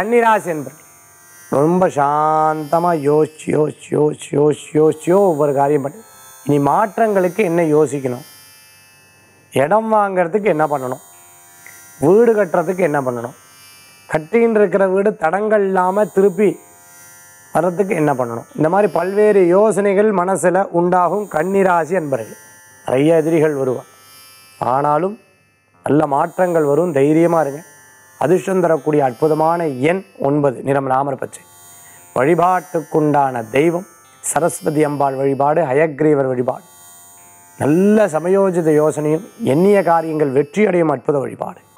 கன்னிராசி என்பது ரொம்ப சாந்தமாக யோசிச்சு யோசிச்சு யோசிச்சு யோசிச்சு யோசிச்சோ ஒவ்வொரு காரியம் பண்ணி இனி மாற்றங்களுக்கு என்ன யோசிக்கணும் இடம் வாங்கிறதுக்கு என்ன பண்ணணும் வீடு கட்டுறதுக்கு என்ன பண்ணணும் கட்டின்னு இருக்கிற வீடு தடங்கள் இல்லாமல் திருப்பி வர்றதுக்கு என்ன பண்ணணும் இந்த மாதிரி பல்வேறு யோசனைகள் மனசில் உண்டாகும் கன்னிராசி என்பர்கள் நிறைய எதிரிகள் வருவா ஆனாலும் நல்ல மாற்றங்கள் வரும் தைரியமாக இருங்க அதிர்ஷ்டம் தரக்கூடிய அற்புதமான எண் ஒன்பது நிறம் ராமர் பச்சை வழிபாட்டுக்குண்டான தெய்வம் சரஸ்வதி அம்பாள் வழிபாடு ஹயக்ரீவர் வழிபாடு நல்ல சமயோஜித யோசனையும் எண்ணிய காரியங்கள் வெற்றியடையும் அற்புத வழிபாடு